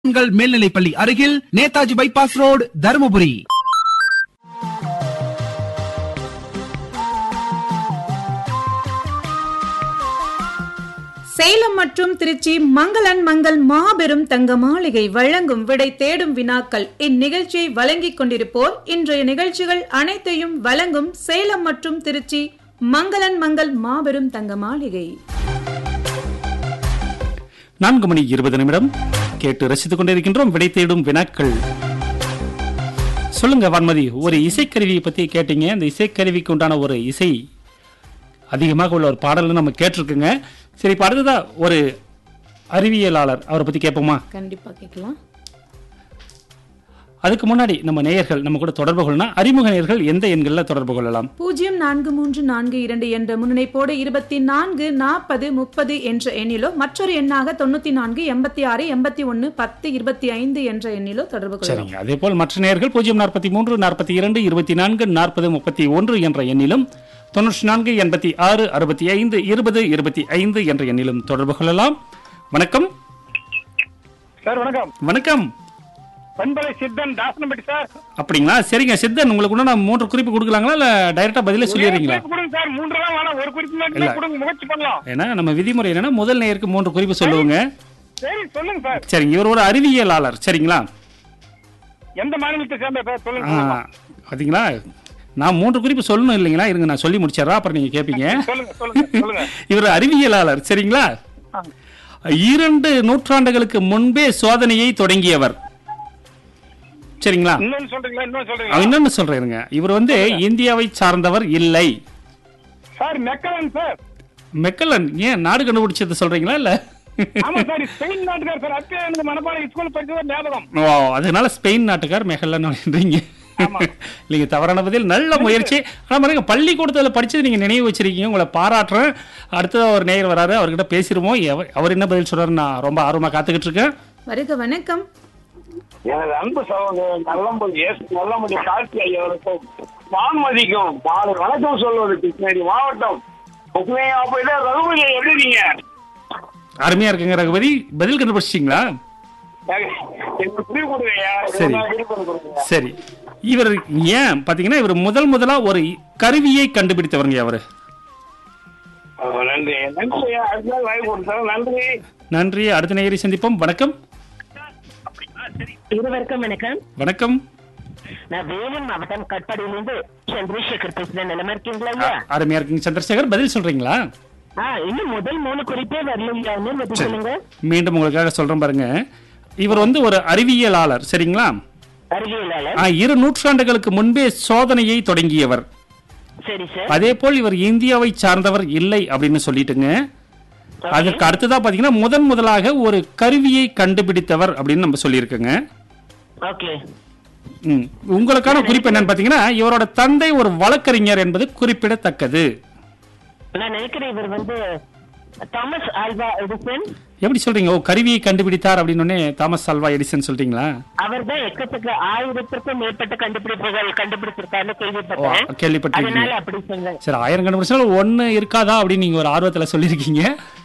உங்கள் மேல்நிலைப்பள்ளி அருகில் நேதாஜி பைபாஸ் ரோடு தருமபுரி சேலம் மற்றும் திருச்சி மங்களன் மங்கள் மாபெரும் தங்க மாளிகை வழங்கும் விடை தேடும் வினாக்கள் இந்நிகழ்ச்சியை வழங்கிக் கொண்டிருப்போர் இன்றைய நிகழ்ச்சிகள் அனைத்தையும் வழங்கும் சேலம் மற்றும் திருச்சி மங்களன் மங்கள் மாபெரும் தங்க மாளிகை நான்கு மணி இருபது நிமிடம் கேட்டு ரசித்துக் கொண்டிருக்கின்றோம் விடை தேடும் வினாக்கள் சொல்லுங்க வான்மதி ஒரு இசைக்கருவியை பத்தி கேட்டீங்க அந்த இசைக்கருவிக்கு உண்டான ஒரு இசை அதிகமாக உள்ள ஒரு பாடல் நம்ம கேட்டிருக்குங்க சரி இப்ப அடுத்ததா ஒரு அறிவியலாளர் அவரை பத்தி கேட்போமா கண்டிப்பா கேட்கலாம் அதுக்கு முன்னாடி நம்ம நேயர்கள் நம்ம கூட தொடர்பு கொள்ளலாம் அறிமுக நேயர்கள் எந்த எண்களில் தொடர்பு கொள்ளலாம் பூஜ்ஜியம் நான்கு மூன்று நான்கு இரண்டு என்ற முன்னிணைப்போடு இருபத்தி நான்கு நாற்பது முப்பது என்ற எண்ணிலோ மற்றொரு எண்ணாக தொண்ணூத்தி நான்கு எண்பத்தி ஆறு எண்பத்தி ஒன்னு பத்து இருபத்தி ஐந்து என்ற எண்ணிலோ தொடர்பு கொள்ளலாம் சரிங்க அதே போல் மற்ற நேயர்கள் பூஜ்ஜியம் நாற்பத்தி மூன்று நாற்பத்தி இரண்டு இருபத்தி நான்கு நாற்பது முப்பத்தி ஒன்று என்ற எண்ணிலும் தொண்ணூற்றி நான்கு எண்பத்தி ஆறு அறுபத்தி ஐந்து இருபது இருபத்தி ஐந்து என்ற எண்ணிலும் தொடர்பு கொள்ளலாம் வணக்கம் சார் வணக்கம் வணக்கம் பண்பலை சித்தன் தாசனப்பட்டி சார் அப்படிங்களா சரிங்க சித்தன் உங்களுக்கு உண்டான மூன்று குறிப்பு கொடுக்கலாங்களா இல்ல டைரக்டா பதிலே சொல்லிடுறீங்களா குறிப்பு கொடுங்க சார் மூன்றுலாம் வேணாம் ஒரு குறிப்பு இல்ல. மட்டும் கொடுங்க முயற்சி பண்ணலாம் ஏன்னா நம்ம விதிமுறை என்னன்னா முதல் நேயருக்கு மூன்று குறிப்பு சொல்லுவோங்க சரி சொல்லுங்க சார் சரிங்க இவர் ஒரு அறிவியலாளர் சரிங்களா எந்த மாநிலத்தை சேர்ந்த சார் சொல்லுங்க ஆ, சொல்லுங்க. பாத்தீங்களா நான் மூன்று குறிப்பு சொல்லணும் இல்லைங்களா இருங்க நான் சொல்லி முடிச்சிடறேன் அப்புறம் நீங்க கேட்பீங்க சொல்லுங்க சொல்லுங்க சொல்லுங்க இவர் அறிவியலாளர் சரிங்களா ஆ. இரண்டு நூற்றாண்டுகளுக்கு முன்பே சோதனையை தொடங்கியவர் சரிங்களா இன்னொன்னு சொல்றீங்களா இன்னொன்னு அவன் சொல்றீங்களா இன்னொன்னு சொல்றேங்க இவர் வந்து இந்தியாவை சார்ந்தவர் இல்லை சார் மெக்கலன் சார் மெக்கலன் ஏன் நாடு கண்டுபிடிச்சது சொல்றீங்களா இல்ல ஆமா சார் ஸ்பெயின் நாட்டுக்கார் சார் அப்பயே எனக்கு மனப்பாடம் ஸ்கூல் படிச்சது ஞாபகம் ஓ அதனால ஸ்பெயின் நாட்டுக்கார் மெக்கலன் அப்படின்றீங்க ஆமா. இல்லைங்க தவறான பதில் நல்ல முயற்சி ஆனா பாருங்க பள்ளிக்கூடத்துல படிச்சது நீங்க நினைவு வச்சிருக்கீங்க உங்களை பாராட்டுறேன் அடுத்ததா ஒரு நேயர் வராரு அவர்கிட்ட பேசிருவோம் எவ- அவர் என்ன பதில் சொல்றாரு நான் ரொம்ப ஆர்வமா காத்துக்கிட்டு இருக்கேன் வருக வணக்கம் எனது அன்பு சகோதரர் நல்லம்பதி எஸ் நல்லம்பதி கார்த்தி ஐயாவுக்கும் வான்மதிக்கும் மாலை வணக்கம் சொல்வது கிருஷ்ணகிரி மாவட்டம் உண்மையா போயிட்டு ரகுபதி எப்படி இருக்கீங்க அருமையா இருக்குங்க ரகுபதி பதில் கண்டுபிடிச்சிட்டீங்களா எனக்கு புரிய கொடுங்கய்யா சரி. கொடுங்க சரி இவர் ஏன் பாத்தீங்கன்னா இவர் முதல் முதலா ஒரு கருவியை கண்டுபிடித்தவருங்க அவரு நன்றி நன்றி ஐயா அடுத்த நாள் வாங்கி கொடுத்தாங்க நன்றி நன்றி அடுத்த நேயரை சந்திப்போம் வணக்கம் இருவருக்கும் வணக்கம் வணக்கம் நான் வேலூர் மாவட்டம் கட்பாடியிலிருந்து சந்திரசேகர் பேசுறேன் நிலமா இருக்கீங்களா ஐயா அருமையா இருக்குங்க சந்திரசேகர் பதில் சொல்றீங்களா ஆ இன்னும் முதல் மூணு குறிப்பே வரலையா இன்னும் பத்தி சரி. சொல்லுங்க மீண்டும் உங்களுக்காக சொல்றேன் பாருங்க இவர் வந்து ஒரு அறிவியலாளர் சரிங்களா அறிவியலாளர் ஆ, இரு நூற்றாண்டுகளுக்கு முன்பே சோதனையை தொடங்கியவர் சரி சார் அதே போல் இவர் இந்தியாவை சார்ந்தவர் இல்லை அப்படின்னு சொல்லிட்டுங்க அதுக்கு அடுத்ததா பாத்தீங்கன்னா முதன் முதலாக ஒரு கருவியை கண்டுபிடித்தவர் அப்படின்னு நம்ம சொல்லியிருக்கோங்க ஓகே ம். உங்களுக்கான குறிப்பு என்னன்னு பாத்தீங்கன்னா இவரோட தந்தை ஒரு வழக்கறிஞர் என்பது குறிப்பிடத்தக்கது நான் நினைக்கிறேன் இவர் வந்து தாமஸ் ஆல்வா எடிசன் எப்படி சொல்றீங்க ஓ கருவியை கண்டுபிடித்தார் அப்படின்னு உடனே தாமஸ் அல்வா எடிசன் சொல்றீங்களா அவர் தான் எக்கச்சக்க ஆயிரத்திற்கும் மேற்பட்ட கண்டுபிடிப்புகள் கண்டுபிடிச்சிருக்காருன்னு ஓ, கேள்விப்பட்டேன் கேள்விப்பட்டிருக்கீங்க அதனால அப்படி சொன்னேன் சரி ஆயிரம் கண்டுபிடிச்சாலும் ஒண்ணு இருக்காதா அப்படின்னு நீங்க ஒரு ஆர்வத்துல சொல்லியிருக்கீங்க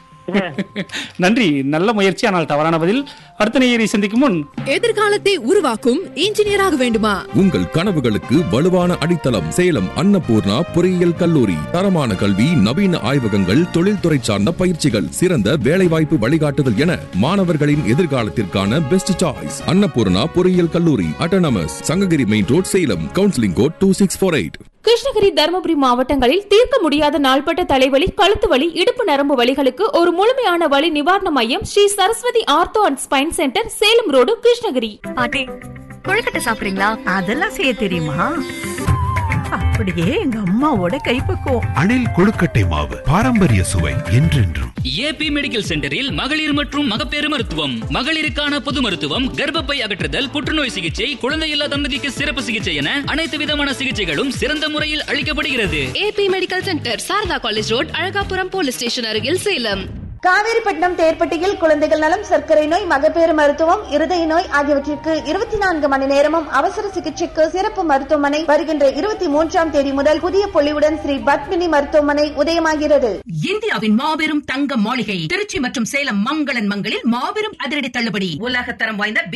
நன்றி நல்ல முயற்சி ஆனால் தவறான பதில் அடுத்த நேயரை சந்திக்கும் முன் எதிர்காலத்தை உருவாக்கும் இன்ஜினியராக வேண்டுமா உங்கள் கனவுகளுக்கு வலுவான அடித்தளம் சேலம் அன்னபூர்ணா பொறியியல் கல்லூரி தரமான கல்வி நவீன ஆய்வகங்கள் தொழில்துறை சார்ந்த பயிற்சிகள் சிறந்த வேலைவாய்ப்பு வழிகாட்டுதல் என மாணவர்களின் எதிர்காலத்திற்கான பெஸ்ட் சாய்ஸ் அன்னபூர்ணா பொறியியல் கல்லூரி autonomous Sankagiri main road Salem counselling code two six four eight Krishnagiri Dharmapuri மாவட்டங்களில் தீர்க்க முடியாத நாள்பட்ட தலைவலி கழுத்து வலி இடுப்பு நரம்பு வலிகளுக்கு ஒரு முழுமையான வலி நிவாரண மையம் Sri Saraswathi ortho and spine centre Salem road Krishnagiri பாட்டி கொழுக்கட்டை சாப்பிடுறீங்களா அதெல்லாம் செய்ய தெரியுமா அப்படியே எங்க அம்மாவோட கைப்பக்குவம் அணில் கொழுக்கட்டை மாவு பாரம்பரிய சுவை என்றென்றும் ஏபி மெடிக்கல் சென்டரில் மகளிர் மற்றும் மகப்பேறு மருத்துவம் மகளிருக்கான பொது மருத்துவம் கர்ப்பப்பை அகற்றுதல் புற்றுநோய் சிகிச்சை குழந்தையில்லா தம்பதிக்கு சிறப்பு சிகிச்சை என அனைத்து விதமான சிகிச்சைகளும் சிறந்த முறையில் அளிக்கப்படுகிறது AB medical centre Saradha college road Alagapuram police station அருகில் சேலம் காவேரிப்பட்டினம் தேர்ப்பட்டியில் குழந்தைகள் நலம் சர்க்கரை நோய் மகப்பேறு மருத்துவம் இருதய நோய் ஆகியவற்றிற்கு இருபத்தி நான்கு மணி நேரமும் அவசர சிகிச்சைக்கு சிறப்பு மருத்துவமனை வருகின்ற இருபத்தி மூன்றாம் தேதி முதல் புதிய பொலிவுடன் ஸ்ரீ பத்மினி மருத்துவமனை உதயமாகிறது இந்தியாவின் மாபெரும் தங்க மாளிகை திருச்சி மற்றும் சேலம் மங்களன் மங்களில் மாபெரும் அதிரடி தள்ளுபடி உலகத்தரம் வாய்ந்த